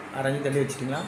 அரைஞ்சி தள்ளி வச்சிட்டிங்களா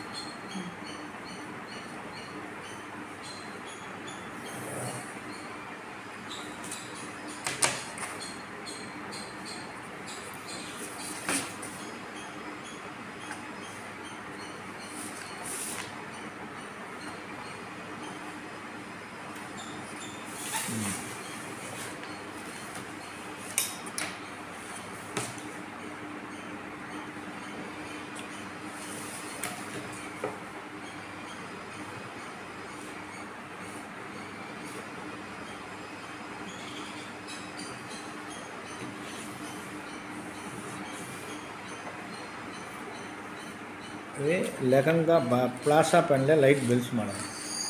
இது லெஹங்கா ப பிளாசா பேண்டில் லைட் பெல்ஸ் மாடல்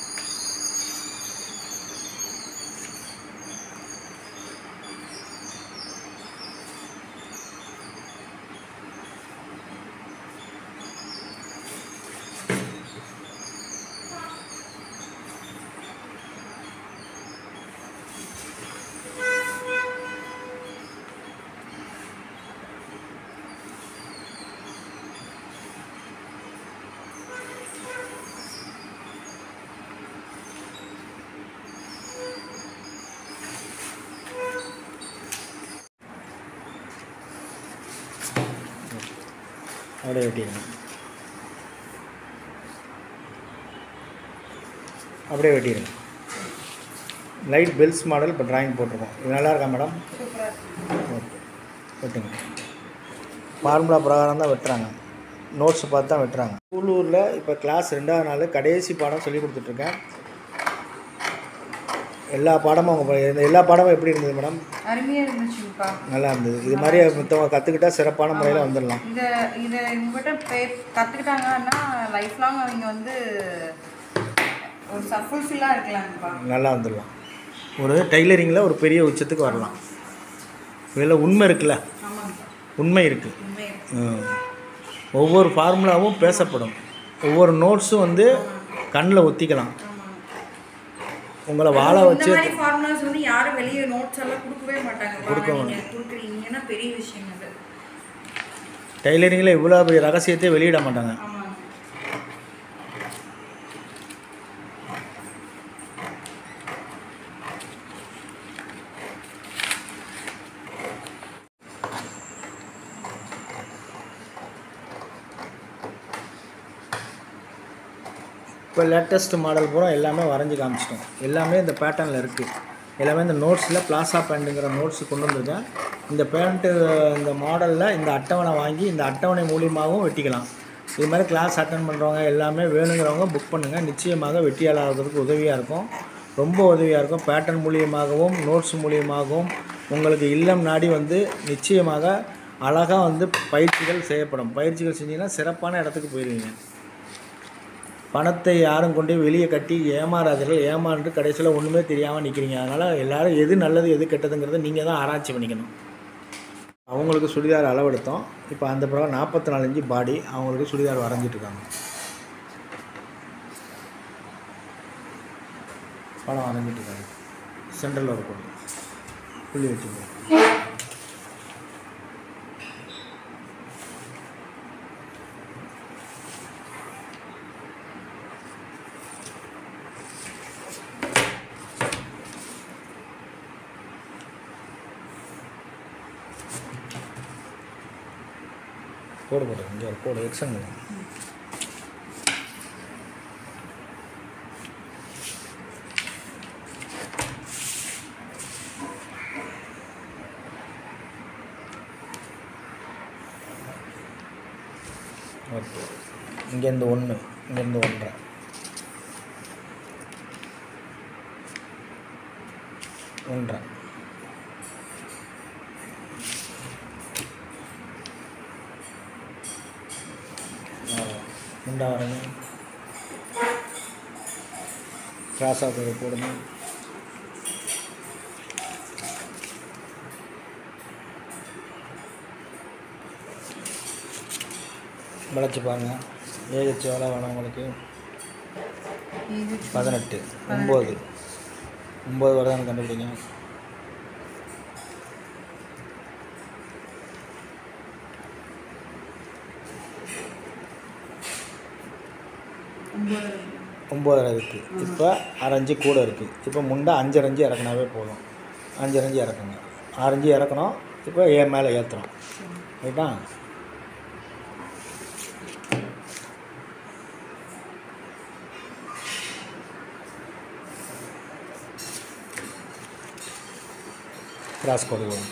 அப்படியே வெட்டிடுங்க அப்படியே வெட்டிடுங்க லைட் பெல்ஸ் மாடல் இப்போ டிராயிங் போட்டிருக்கோம் இது நல்லா இருக்கா மேடம் சூப்பராக இருக்கு ஓகே வெட்டுங்க ஃபார்முலா பிரகாரம் தான் வெட்டுறாங்க நோட்ஸ் பார்த்து தான் வெட்டுறாங்க உள்ளூரில் இப்போ கிளாஸ் ரெண்டாவது நாள் கடைசி பாடம் சொல்லி கொடுத்துட்ருக்கேன் எல்லா பாடமும் அவங்க ப- இந்த எல்லா பாடமும் எப்படி இருந்தது மேடம் அருமையாக இருந்துச்சுங்கப்பா நல்லா இருந்தது இது மாதிரி மற்றவங்க கற்றுக்கிட்டா சிறப்பான முறையில் வந்துடலாம் இதை இதை இவங்ககிட்ட பே கற்றுக்கிட்டாங்கன்னா லைஃப் லாங் அவங்க வந்து ஒரு சஃபுல்ஃபில்லாக இருக்கலாங்கப்பா நல்லா வந்துடலாம் ஒரு டைலரிங்கில் ஒரு பெரிய உச்சத்துக்கு வரலாம் இதில் உண்மை இருக்குல்ல ஆமாங்கப்பா உண்மை இருக்குது உண்மை ஒவ்வொரு ஃபார்முலாவும் பேசப்படும் ஒவ்வொரு நோட்ஸும் வந்து கண்ணில் ஒத்திக்கலாம் ஆமாங்க உங்களை வாழ இந்த வச்சு மாதிரி ஃபார்முலாஸ் வந்து யாரும் வெளியே நோட்ஸ் எல்லாம் கொடுக்கவே மாட்டாங்க கொடுக்க நீங்கள் கொடுக்குறீங்கன்னா பெரிய விஷயம் அது டைலரிங்கில் இவ்வளோ பெரிய ரகசியத்தை வெளியிட மாட்டாங்க ஆமாங்க இப்போ லேட்டஸ்ட் மாடல் பூரா எல்லாமே வரைஞ்சி காமிச்சிட்டோம் எல்லாமே இந்த பேட்டர்னில் இருக்குது எல்லாமே இந்த நோட்ஸில் பிளாசா பேண்ட்டுங்கிற நோட்ஸ் கொண்டு வந்திருக்கேன் இந்த பேண்ட்டு இந்த மாடலில் இந்த அட்டவணை வாங்கி இந்த அட்டவணை மூலியமாகவும் வெட்டிக்கலாம் இது மாதிரி கிளாஸ் அட்டன் பண்ணுறவங்க எல்லாமே வேணுங்கிறவங்க புக் பண்ணுங்கள் நிச்சயமாக வெட்டியாளாகிறதுக்கு உதவியாக இருக்கும் ரொம்ப உதவியாக இருக்கும் பேட்டர்ன் மூலியமாகவும் நோட்ஸ் மூலியமாகவும் உங்களுக்கு இல்லம் நாடி வந்து நிச்சயமாக அழகாக வந்து பயிற்சிகள் செய்யப்படும் பயிற்சிகள் செஞ்சீங்கன்னா சிறப்பான இடத்துக்கு போயிடுவீங்க பணத்தை யாரும் கொண்டு போய் வெளியே கட்டி ஏமாறாதீர்கள் ஏமாந்து கடைசியில் ஒன்றுமே தெரியாமல் நிற்கிறீங்க அதனால் எல்லாரும் எது நல்லது எது கெட்டதுங்கிறத நீங்கள் தான் ஆராய்ச்சி பண்ணிக்கணும் அவங்களுக்கு சுடிதார் அளவெடுத்தோம் இப்போ அந்த பிறகு நாற்பத்தி நாலு இன்ச்சு பாடி அவங்களுக்கு சுடிதார் வரைஞ்சிட்டு இருக்காங்க படம் வரைஞ்சிட்டு இருக்காங்க சென்ட்ரலில் ஒரு புள்ளி புள்ளி வச்சுக்கோங்க கோடு போட்டு இங்கே ஒரு கோடு எக்ஸன் ஓகே இங்கேருந்து ஒன்று இங்கேருந்து ஒன்றரை ஒன்றரை முண்டா வரங்க கிராஸ் ஆஃப் போடணும் வளைச்சு பாருங்க ஏஹெச் எவ்வளோ வேணும் உங்களுக்கு இது பதினெட்டு ஒம்பது ஒம்பது வரை தான் கண்டுபிடிங்க ஒம்பது ஒம்பதரை இருக்குது இப்போ அரைஞ்சு கூட இருக்குது இப்போ முண்டை அஞ்சரை அஞ்சு இறக்குனாவே போதும் அஞ்சரை அஞ்சு இறக்குங்க ஆரஞ்சு இறக்கணும் இப்போ ஏ மேலே ஏற்றுறோம் ரைட்டா கிராஸ் கோடு வரும்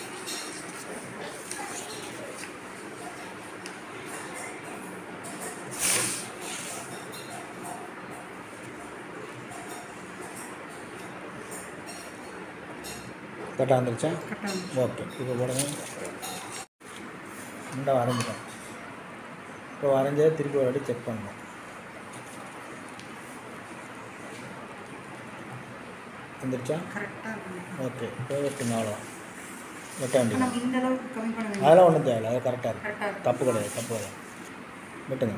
கரெக்டாக வந்துருச்சா கரெக்டாக ஓகே இப்போ போடுங்க முண்டை வரைஞ்சிட்டோம் இப்போ வரைஞ்சதை திருப்பி ஒரு வாட்டி செக் பண்ணணும் வந்துருச்சா கரெக்டாக இருக்கும் ஓகே இப்போ வெட்டுங்க அவ்வளோ வெட்ட வேண்டியது நம்ம இந்த அளவுக்கு கம்மி பண்ண வேண்டிய அதெல்லாம் ஒன்றும் தேவையில்ல அது கரெக்டாக இருக்கும் கரெக்டாக இருக்கும் தப்பு கிடையாது தப்பு கிடையாது வெட்டுங்க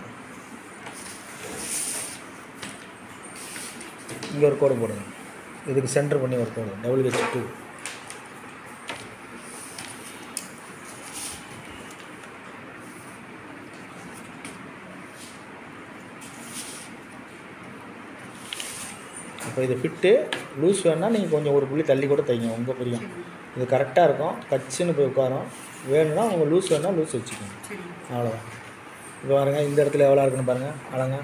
இங்கே ஒரு கோடு போடுங்க இதுக்கு சென்டர் பண்ணி ஒரு கோடு டபுள் ஹெச் டூ அப்போ இது ஃபிட்டு லூஸ் வேணால் நீங்கள் கொஞ்சம் ஒரு புள்ளி தள்ளி கூட தைங்க உங்கள் புரியும் இது கரெக்டாக இருக்கும் கச்சுன்னு போய் உட்காரும் வேணும்னா உங்கள் லூஸ் வேணால் லூஸ் வச்சுக்கோங்க சரி அவ்வளோதான் இப்போ பாருங்க இந்த இடத்துல எவ்வளோ இருக்குன்னு பாருங்கள் அழங்க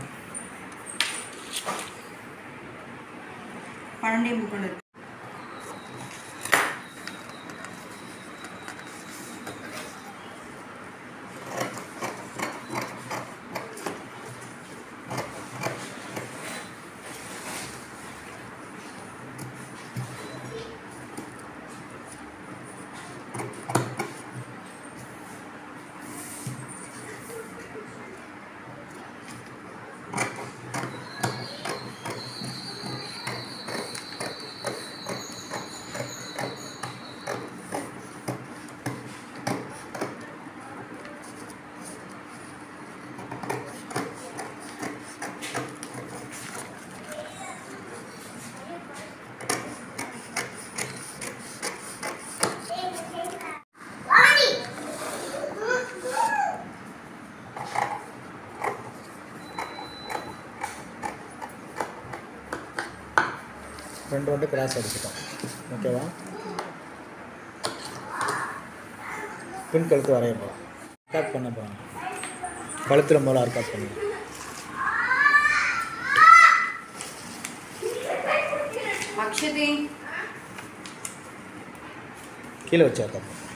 பன்னெண்டே முப்பது இருக்கு ரெண்டு வந்து கிராஸ் அடிச்சிட்டோம் ஓகேவா பின் கழுத்து வரைய போகிறோம் அர்க்காட் பண்ண போகிறோம் கழுத்தில் மூலம் அர்க்காட் பண்ணுங்க அக்ஷதி கீழே வச்சு அர்க்காட் பண்ணுங்க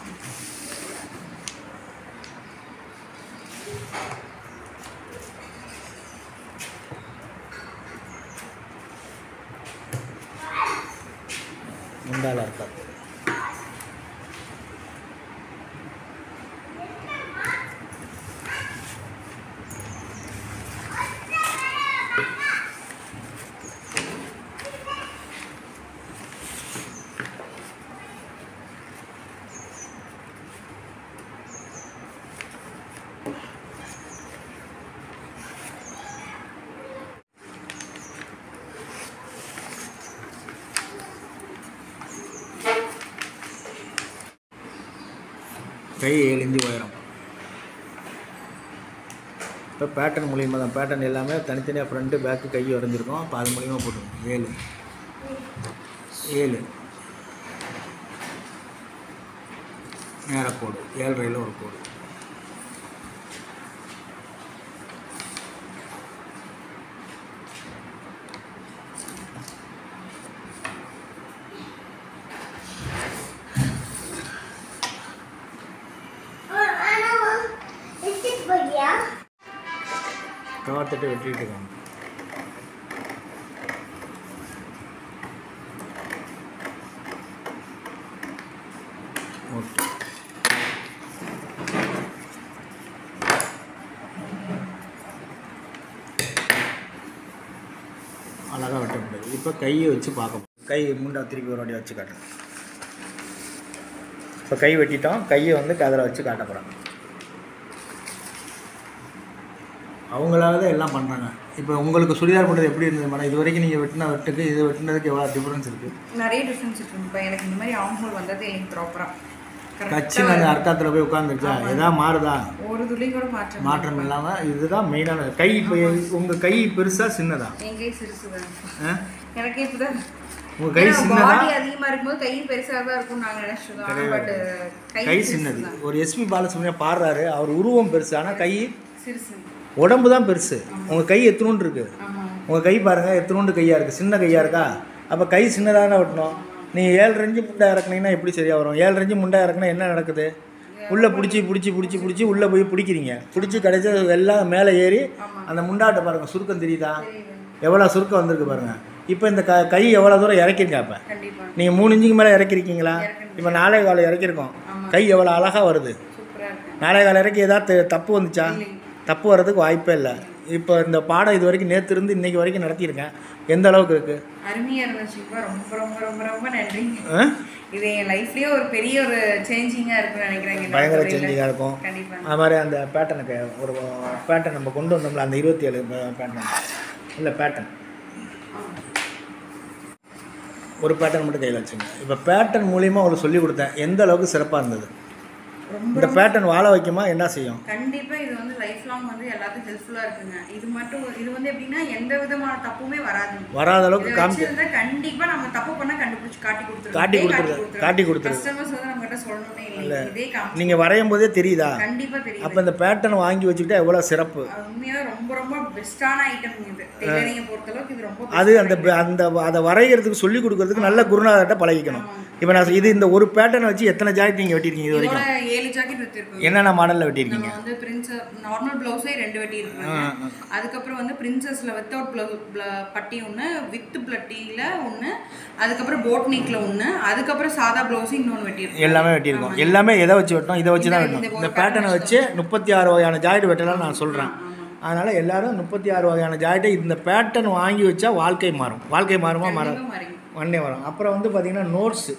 முண்டால அர்க்காட் கை ஏழு இஞ்சி உயரம் இப்போ பேட்டர்ன் மூலியமாக தான் பேட்டர்ன் எல்லாமே தனித்தனியாக ஃப்ரண்ட்டு பேக்கு கை வரைஞ்சிருக்கோம் அப்போ அது மூலியமாக போட்டுருக்கோம் ஏழு ஏழு நேரக்கோடு ஏழரையில் ஒரு கோடு கவர் தட்டு வெட்டிட்டு இருக்காங்க ஓகே அழகாக வெட்ட முடியாது இப்போ கையை வச்சு பார்க்க கை முண்டா திருப்பி ஒரு வாட்டி வச்சு காட்டுறேன் இப்போ கை வெட்டிட்டோம் கையை வந்து அதில் வச்சு காட்ட போகிறாங்க அவங்களாவது எல்லாம் பண்ணுறாங்க இப்போ உங்களுக்கு சுடிதார் பண்ணுறது எப்படி இருந்தது மேடம் இது வரைக்கும் நீங்கள் வெட்டின வெட்டுக்கு இது வெட்டினதுக்கு எவ்வளோ டிஃப்ரென்ஸ் இருக்குது நிறைய டிஃப்ரென்ஸ் இருக்கு இப்போ எனக்கு இந்த மாதிரி ஆம் ஹோல் வந்தது எனக்கு ப்ராப்பராக கட்சி அந்த அர்த்தத்தில் போய் உட்காந்துருச்சா எதாவது மாறுதா ஒரு ஒரு துளி கூட மாற்றம் மாற்றம் இல்லாமல் இதுதான் மெயினான கை இப்போ உங்கள் கை பெருசா சின்னதா என் கை சிறுசுதான் ஆ? எனக்கே இப்பதான் உங்கள் கை சின்னதா பாடி அதிகமா இருக்கும்போது கை பெருசா தான் இருக்கும் நாங்க நினைச்சிருக்கோம் பட் கை கை சின்னது ஒரு எஸ்பி பாலசுப்ரமணியம் பாடுறாரு அவர் உருவம் பெருசு ஆனால் கை சிறுசு உடம்பு தான் பெருசு உங்கள் கை எத்தனோண்டு இருக்கு ஆமா உங்கள் கை பாருங்கள் எத்தனோண்டு கையாக இருக்குது சின்ன கையாக இருக்கா அப்போ கை சின்னதாக தான் வெட்டணும் நீங்கள் ஏழு ரெஞ்சு முண்டை இறக்குனீங்கன்னா எப்படி சரியாக வரும் ஏழு ரெஞ்சு முண்டை இறக்குனா என்ன நடக்குது உள்ளே பிடிச்சி பிடிச்சி பிடிச்சி பிடிச்சி உள்ளே போய் பிடிக்கிறீங்க பிடிச்சி கடைசி எல்லாம் மேலே ஏறி அந்த முண்டாட்டை பாருங்கள் சுருக்கம் தெரியுதா எவ்வளோ சுருக்கம் வந்திருக்கு பாருங்கள் இப்போ இந்த க கை எவ்வளோ தூரம் இறக்கிருக்கா இப்போ கண்டிப்பா நீங்கள் மூணு இன்ச்சுக்கு மேலே இறக்கிருக்கீங்களா இப்போ நாலே காலம் இறக்கிருக்கோம் கை எவ்வளோ அழகாக வருது சூப்பரா இருக்கு நாலே காலம் இறக்கி ஏதாவது தப்பு வந்துச்சா தப்பு வர்றதுக்கு வாய்ப்பே இல்லை இப்போ இந்த பாடம் இது வரைக்கும் நேற்று இருந்து இன்னைக்கு வரைக்கும் நடத்தியிருக்கேன் எந்த அளவுக்கு இருக்குது அருமையா இருந்துச்சுப்பா ரொம்ப ரொம்ப ரொம்ப ரொம்ப நன்றிங்க இது என் லைஃப்லயே ஒரு பெரிய ஒரு சேஞ்சிங்கா இருக்கும்னு நினைக்கிறேன் என்னோட பயங்கர துறையில. சேஞ்சிங்காக இருக்கும் கண்டிப்பா அது மாதிரி அந்த பேட்டனுக்கு ஒரு பேட்டன் நம்ம கொண்டு வந்தோம்ல அந்த இருபத்தி ஏழு பேட்டன் இல்லை பேட்டன் ஒரு பேட்டர்ன் மட்டும் கையில் வச்சுங்க இப்போ பேட்டர்ன் மூலியமாக அவங்களுக்கு சொல்லி கொடுத்தேன் எந்த அளவுக்கு சிறப்பாக இருந்தது ரொம்ப இந்த பேட்டர்ன் வாழ வைக்குமா என்ன செய்யும் கண்டிப்பா இது வந்து லைஃப் லாங் வந்து எல்லாத்துக்கும் ஹெல்ப்ஃபுல்லா இருக்குங்க இது மட்டும் இது வந்து எப்படின்னா எந்த விதமான தப்புமே வராதுங்க வராத அளவுக்கு இதை காமி வச்சிருந்தா கண்டிப்பா நம்ம தப்பு பண்ணா கண்டுபிடிச்சு காட்டி கொடுத்துருவோம் காட்டி கொடுத்துரு காட்டி கொடுத்துரு கஸ்டமர்ஸ் வந்து நம்ம கிட்ட சொல்லணும்னே இல்லை இதே காமி நீங்கள் வரையும் போதே தெரியுதா கண்டிப்பா தெரியும் அப்போ இந்த பேட்டர்ன் வாங்கி வச்சுக்கிட்டா எவ்வளோ சிறப்பு அது உண்மையாவே ரொம்ப ரொம்ப பெஸ்டான ஐட்டம் இது டெய்லரிங்கை பொறுத்த அளவுக்கு இது ரொம்ப அது அந்த ப- அந்த அதை வரைகிறதுக்கு சொல்லி கொடுக்கறதுக்கு நல்ல குருநாதர்கிட்ட பழகிக்கணும் இப்போ நான் இது இந்த ஒரு பேட்டர்னை வச்சு எத்தனை ஜாக்கெட் நீங்கள் வெட்டியிருக்கீங்க இது வரைக்கும் இதோட ஏழு ஜாக்கெட் வச்சிருக்கோம் என்னென்ன மாடலில் வெட்டியிருக்கீங்க நம்ம வந்து பிரின்ஸ் நார்மல் பிளவுஸே ரெண்டு வெட்டி இருக்காங்க அதுக்கப்புறம் வந்து பிரின்சஸ்ல வித்தவுட் பிளவு பட்டி ஒன்று வித் பிளட்டியில் ஒன்று அதுக்கப்புறம் போட் நெக்ல ஒன்று அதுக்கப்புறம் சாதா பிளவுஸ் இன்னொன்று வெட்டியிருக்கோம் எல்லாமே வெட்டியிருக்கோம் எல்லாமே எதை வச்சு வெட்டணும் இதை வச்சு தான் வெட்டணும் இந்த பேட்டர்னை வச்சு முப்பத்தி ஆறு வகையான ஜாக்கெட் வெட்டலாம்னு நான் சொல்கிறேன் அதனால் எல்லாரும் முப்பத்தி ஆறு வகையான ஜாக்கெட்டை இந்த பேட்டர்ன் வாங்கி வச்சா வாழ்க்கை மாறும் வாழ்க்கை மாறுமா மாறும் ரொம்ப மாறிங்க வண்ணே வரும் அப்புறம் வந்து பார்த்தீங்கன்னா நோட்ஸு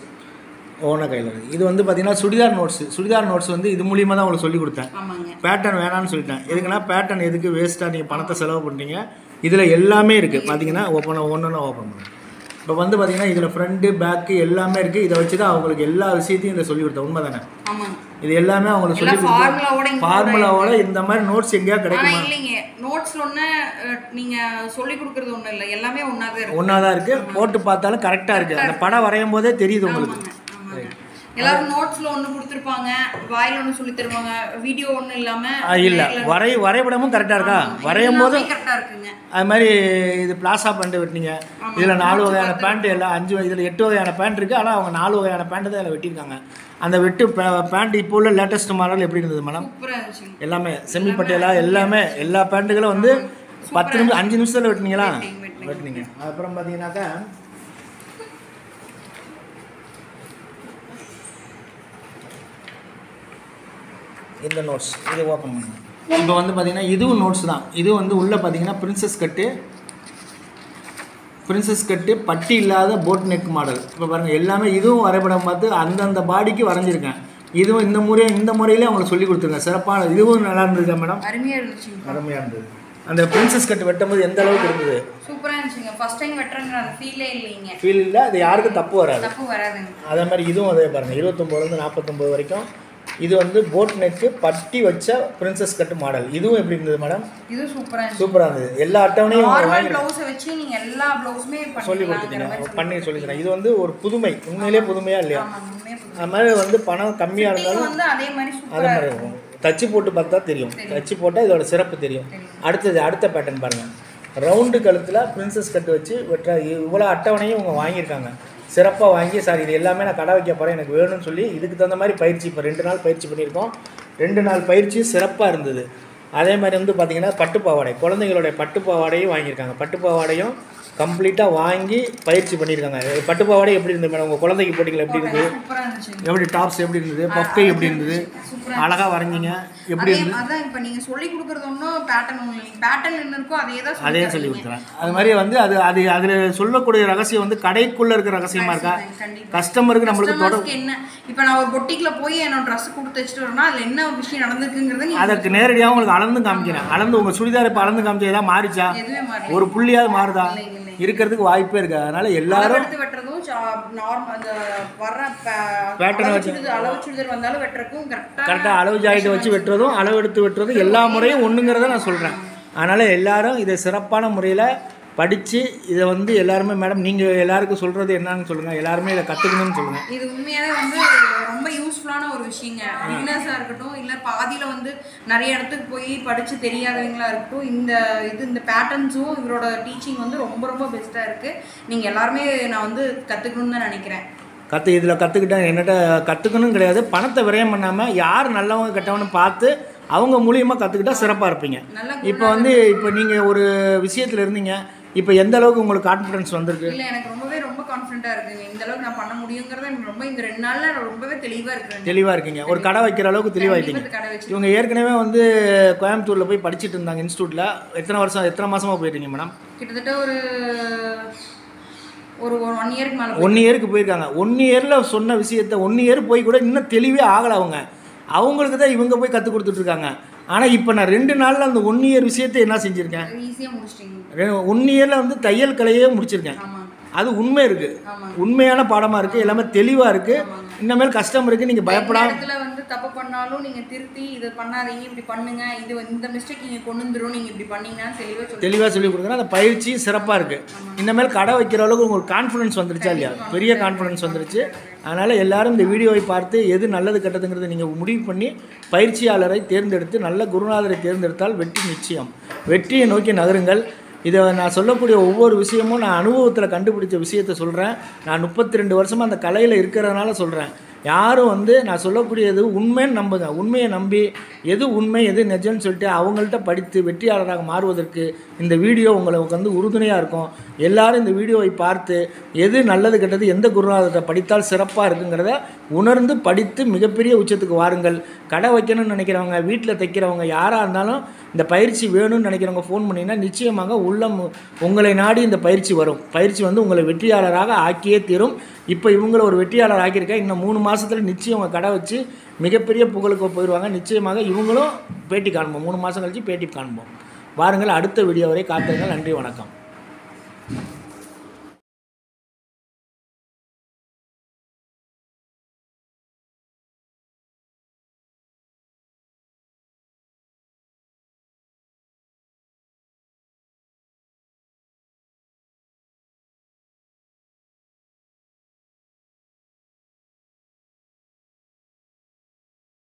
ஓன கையில் இது வந்து பார்த்தீங்கன்னா சுடிதார் நோட்ஸு சுடிதார் நோட்ஸ் வந்து இது மூலியமாக தான் உங்களுக்கு சொல்லி கொடுத்தேன் ஆமாங்க பேட்டர்ன் வேணாம்னு சொல்லிட்டேன் எதுக்குன்னா பேட்டர்ன் எதுக்கு வேஸ்ட்டாக நீங்கள் பணத்தை செலவு பண்ணுறீங்க இதில் எல்லாமே இருக்குது பார்த்தீங்கன்னா ஓப்பன் ஒன்று ஓப்பன் பண்ணுங்க இப்போ வந்து பார்த்தீங்கன்னா இதில் ஃப்ரண்ட்டு பேக்கு எல்லாமே இருக்குது இதை வச்சு தான் அவங்களுக்கு எல்லா விஷயத்தையும் இதை சொல்லி கொடுத்தேன் உண்மை தானே ஆமாங்க இது எல்லாமே அவங்களுக்கு சொல்லி எல்லாம் ஃபார்முலாவோட ஃபார்முலாவோட இந்த மாதிரி நோட்ஸ் எங்கேயா ஆனா கிடைக்குமா இல்லைங்க நோட்ஸ்ல ஒன்று நீங்க சொல்லி கொடுக்கறது ஒன்றும் இல்லை எல்லாமே ஒன்றா தான் இருக்கு ஒன்றா தான் இருக்குது போட்டு பார்த்தாலும் கரெக்டாக இருக்குது அந்த படம் வரையும் போதே தெரியுது உங்களுக்கு ஆமாங்க எல்லாரும் நோட்ஸ்ல ஒன்று கொடுத்துருப்பாங்க வாயில ஒன்று சொல்லி தருவாங்க வீடியோ ஒன்றும் இல்லாம ஆ, இல்லை வரை வரைபடமும் கரெக்டாக இருக்கா வரையும் போது கரெக்டாக இருக்குங்க அது மாதிரி இது பிளாசா பேண்ட் வெட்டினீங்க இதில் நாலு வகையான பேண்ட் எல்லாம் அஞ்சு இதில் எட்டு வகையான பேண்ட் இருக்குது ஆனால் அவங்க நாலு வகையான பேண்ட் தான் இதில் வெட்டியிருக்காங்க அந்த வெட்டு பேண்ட் இப்போ உள்ள லேட்டஸ்ட் மாடல் எப்படி இருந்தது மேடம் சூப்பரா இருந்துச்சுங்க எல்லாமே செமி பட்டேலா எல்லாமே எல்லா பேண்ட்டுகளும் வந்து பத்து நிமிஷம் அஞ்சு நிமிஷத்தில் வெட்டினீங்களா வெட்டினீங்க. வெட்டினீங்க அப்புறம் பார்த்தீங்கன்னாக்கா இந்த நோட்ஸ் இது ஓப்பன் பண்ணுங்க இப்போ வந்து பார்த்தீங்கன்னா இதுவும் நோட்ஸ் தான் இது வந்து உள்ளே பார்த்தீங்கன்னா பிரின்சஸ் கட்டு பிரின்சஸ் கட்டு பட்டி இல்லாத போட் நெக் மாடல் இப்போ பாருங்கள் எல்லாமே இதுவும் வரைபடம் பார்த்து அந்தந்த பாடிக்கு வரைஞ்சிருக்கேன் இதுவும் இந்த முறை இந்த முறையிலே அவங்களுக்கு சொல்லி கொடுத்துருங்க சிறப்பான இதுவும் நல்லா இருந்ததுக்கா மேடம் அருமையா இருந்துச்சுங்க அருமையாக இருந்தது அந்த பிரின்சஸ் கட்டு வெட்டும்போது எந்த அளவுக்கு இருந்தது சூப்பரா இருந்துச்சுங்க ஃபர்ஸ்ட் டைம் வெட்டுறங்கிற அந்த ஃபீலே இல்லைங்க ஃபீல் இல்லை அது யாருக்கும் தப்பு வராது தப்பு வராதுங்க அதே மாதிரி இதுவும் அதே பாருங்கள் இருபத்தொம்போதுலேருந்து நாற்பத்தொம்போது வரைக்கும் இது வந்து போட் நெக்கு பட்டி வச்ச பிரின்சஸ் கட்டு மாடல் இதுவும் எப்படி இருந்தது மேடம் இது சூப்பரா இருந்துச்சு சூப்பராக இருந்தது எல்லா அட்டவணையும் அவங்க நார்மல் வாங்கி பிளவுஸை வச்சு நீங்க எல்லா பிளவுஸுமே சொல்லி பண்ணிக்கலாங்கிற மாதிரி கொடுத்துட்டீங்க பண்ணி சொல்லிக்கிறேன் இது வந்து ஒரு புதுமை உண்மையிலே புதுமையா இல்லையா ஆமாங்க உண்மையா புரியுது. அது மாதிரி வந்து பணம் கம்மியாக Fitting இருந்தாலும் வந்து அதே மாதிரி அது சூப்பரா மாதிரி இருக்கும் தச்சு போட்டு பார்த்தா தெரியும் தச்சு போட்டால் இதோட சிறப்பு தெரியும் அடுத்தது அடுத்த பேட்டர்ன் பாருங்கள் ரவுண்டு கழுத்தில் பிரின்சஸ் கட்டு வச்சு வெட்டுற இவ்வளோ அட்டவணையும் இவங்க வாங்கியிருக்காங்க சிறப்பாக வாங்கி சார் இது எல்லாமே நான் கடை வைக்க போகிறேன் எனக்கு வேணும்னு சொல்லி இதுக்கு தகுந்த மாதிரி பயிற்சி இப்போ ரெண்டு நாள் பயிற்சி பண்ணியிருக்கோம் ரெண்டு நாள் பயிற்சியும் சிறப்பாக இருந்தது அதே மாதிரி வந்து பார்த்திங்கன்னா பட்டுப்பாவாடை குழந்தைகளுடைய பட்டுப்பாவாடையும் வாங்கியிருக்காங்க பட்டுப்பாவாடையும் கம்ப்ளீட்டாக வாங்கி பயிற்சி பண்ணியிருக்காங்க பட்டுப்பாவாடை எப்படி இருந்தது மேடம் உங்கள் குழந்தைக்கு போட்டிங்களா எப்படி இருந்தது சூப்பரா இருந்துச்சு எப்படி டாப்ஸ் எப்படி இருந்தது பஃப்கை எப்படி இருந்தது அழகாக வரைஞ்சிங்க எப்படி அதே அதான் இப்ப நீங்க சொல்லி கொடுக்கறது ஒன்றும் பேட்டர்ன் ஒன்றும் இல்லைங்க பேட்டர்ன் என்ன இருக்கோ அதே தான் அதே சொல்லி சொல்லி கொடுத்துறேன் அது மாதிரி வந்து அது அது அதில் சொல்லக்கூடிய ரகசியம் வந்து கடைக்குள்ளே இருக்கிற ரகசியமாக இருக்கா கண்டிப்பா கஸ்டமருக்கு நம்மளுக்கு தொட கஸ்டமர்ஸ்க்கு என்ன இப்ப நான் ஒரு பொட்டிக்ல போய் என்னோட ட்ரெஸ் கொடுத்து வச்சுட்டு வரேன்னா அதுல என்ன ஒரு விஷயம் நடந்திருக்குங்கிறத நீங்க அதற்கு நேரடியாக உங்களுக்கு அளந்து காமிக்கிறேன் அளந்து உங்கள் சுடிதார் இப்போ அளந்து காமிச்சா ஏதாவது மாறிச்சா எதுவுமே மாறல ஒரு புள்ளியாவது மாறுதா இல்லை இல்லை இருக்கிறதுக்கு வாய்ப்பே இருக்கு அதனால எல்லாரும் எடுத்து வெட்டுறதும் நார்மல் அந்த வர்ற Pattern அளவு வச்சு- சுடிதார் அளவு சுடிதார் வந்தாலும் வெட்டுறதுக்கும் கரெக்டாக கரெக்டாக அளவு ஜாயிண்ட் வச்சு வெட்டுறதும் அளவு எடுத்து வெட்டுறதும் எல்லா முறையும் ஒன்றுங்கிறத நான் சொல்கிறேன் அதனால் எல்லாரும் இதை சிறப்பான முறையில் படித்து இதை வந்து எல்லாருமே மேடம் நீங்கள் எல்லாருக்கும் சொல்கிறது என்னன்னு சொல்லுங்கள் எல்லாருமே இதை கற்றுக்கணும்னு சொல்லுங்கள் இது உண்மையாவே வந்து ரொம்ப யூஸ்ஃபுல்லான ஒரு விஷயங்க பிகினர்ஸாக இருக்கட்டும் இல்லை பாதியில் வந்து நிறைய இடத்துக்கு போய் படித்து தெரியாதவங்களா இருக்கட்டும் இந்த இது இந்த பேட்டர்ன்ஸும் இவரோட டீச்சிங் வந்து ரொம்ப ரொம்ப பெஸ்ட்டாக இருக்குது நீங்கள் எல்லாருமே நான் வந்து கற்றுக்கணும்னு தான் நினைக்கிறேன் கற்று இதில் கற்றுக்கிட்டேன் என்னட்ட கற்றுக்கணும் கிடையாது பணத்தை விரயம் பண்ணாமல் யார் நல்லவங்க கெட்டவன்னு பார்த்து அவங்க மூலியமாக கற்றுக்கிட்டா சிறப்பாக இருப்பீங்க நல்லா இப்போ வந்து இப்போ நீங்கள் ஒரு விஷயத்தில் இருந்தீங்க இப்போ எந்த அளவுக்கு உங்களுக்கு கான்ஃபிடன்ஸ் வந்திருக்கு இல்லை எனக்கு ரொம்பவே ரொம்ப கான்ஃபிடென்ட்டாக இருக்குங்க இந்த அளவுக்கு நான் பண்ண முடியுங்கிறத எனக்கு ரொம்ப இந்த ரெண்டு நாளில் நான் ரொம்பவே தெளிவாக இருக்கிறேன் தெளிவாக இருக்கீங்க ஒரு கடை வைக்கிற அளவுக்கு தெளிவாயிட்டீங்க கடை வச்சு இவங்க ஏற்கனவே வந்து கோயம்புத்தூரில் போய் படிச்சுட்டு இருந்தாங்க இன்ஸ்டியூட்டில் எத்தனை வருஷம் எத்தனை மாசமா போயிட்டீங்க மேடம் கிட்டத்தட்ட ஒரு ஒரு ஒன் இயருக்கு மேலே ஒன் இயருக்கு போயிருக்காங்க ஒன் இயரில் சொன்ன விஷயத்த ஒன் இயர் போய் கூட இன்னும் தெளிவே ஆகலை அவங்க அவங்களுக்கு தான் இவங்க போய் கற்றுக் கொடுத்துட்ருக்காங்க ஆனால் இப்போ நான் ரெண்டு நாளில் அந்த ஒன் இயர் விஷயத்தை என்ன செஞ்சுருக்கேன் ஈஸியாக முடிச்சிட்டிங்க ஒன் இயரில் வந்து தையல் கலையே முடிச்சிருக்கேன் ஆமாங்க அது உண்மை இருக்குது ஆமாங்க உண்மையான பாடமாக இருக்குது எல்லாமே தெளிவாக இருக்குது இனிமேல் கஷ்டம் இருக்குது நீங்கள் இந்த பயப்படாம இடத்துல வந்து தப்பு பண்ணாலும் நீங்க திருத்தி இதை பண்ணாதீங்க இப்படி பண்ணுங்க இது வந்து இந்த மிஸ்டேக் நீங்க கொண்டு வந்துரும் நீங்க இப்படி பண்ணீங்கன்னா தெளிவா சொல்லி தெளிவாக சொல்லி கொடுக்குறேன் அந்த பயிற்சி சிறப்பாக இருக்குது இனிமேல் கடை வைக்கிற அளவுக்கு உங்களுக்கு கான்ஃபிடன்ஸ் வந்துருச்சா இல்லையா பெரிய கான்ஃபிடன்ஸ் வந்துருச்சு அதனால் எல்லாரும் இந்த வீடியோவை பார்த்து எது நல்லது கெட்டதுங்கிறத நீங்கள் முடிவு பண்ணி பயிற்சியாளரை தேர்ந்தெடுத்து நல்ல குருநாதரை தேர்ந்தெடுத்தால் வெற்றி நிச்சயம் வெற்றியை நோக்கி நகருங்கள் இதை நான் சொல்லக்கூடிய ஒவ்வொரு விஷயமும் நான் அனுபவத்தில் கண்டுபிடிச்ச விஷயத்த சொல்கிறேன் நான் முப்பத்தி ரெண்டு வருஷமாக அந்த கலையில் இருக்கிறதுனால சொல்கிறேன் யாரும் வந்து நான் சொல்லக்கூடியது உண்மைன்னு நம்புங்க உண்மையை நம்பி எது உண்மை எது நிஜம்னு சொல்லிட்டு அவங்கள்ட்ட படித்து வெற்றியாளராக மாறுவதற்கு இந்த வீடியோ உங்களுக்கு வந்து உறுதுணையாக இருக்கும் எல்லாரும் இந்த வீடியோவை பார்த்து எது நல்லது கெட்டது எந்த குருநாதத்தை படித்தால் சிறப்பாக இருக்குங்கிறத உணர்ந்து படித்து மிகப்பெரிய உச்சத்துக்கு வாருங்கள் கடை வைக்கணும்னு நினைக்கிறவங்க வீட்டில் தைக்கிறவங்க யாராக இருந்தாலும் இந்த பயிற்சி வேணும்னு நினைக்கிறவங்க ஃபோன் பண்ணிங்கன்னா நிச்சயமாக உள்ளம் உங்களை நாடி இந்த பயிற்சி வரும் பயிற்சி வந்து உங்களை வெற்றியாளராக ஆக்கியே தீரும் இப்போ இவங்கள ஒரு வெற்றியாளர் ஆக்கியிருக்கேன் இன்னும் மூணு மாதத்தில் நிச்சயம் அவங்க கடை வச்சு மிகப்பெரிய புகழுக்கு போயிடுவாங்க நிச்சயமாக இவங்களும் பேட்டி காண்போம் மூணு மாதம் கழிச்சு பேட்டி காண்போம் வாருங்கள் அடுத்த வீடியோ வரை காத்துங்கள் நன்றி வணக்கம்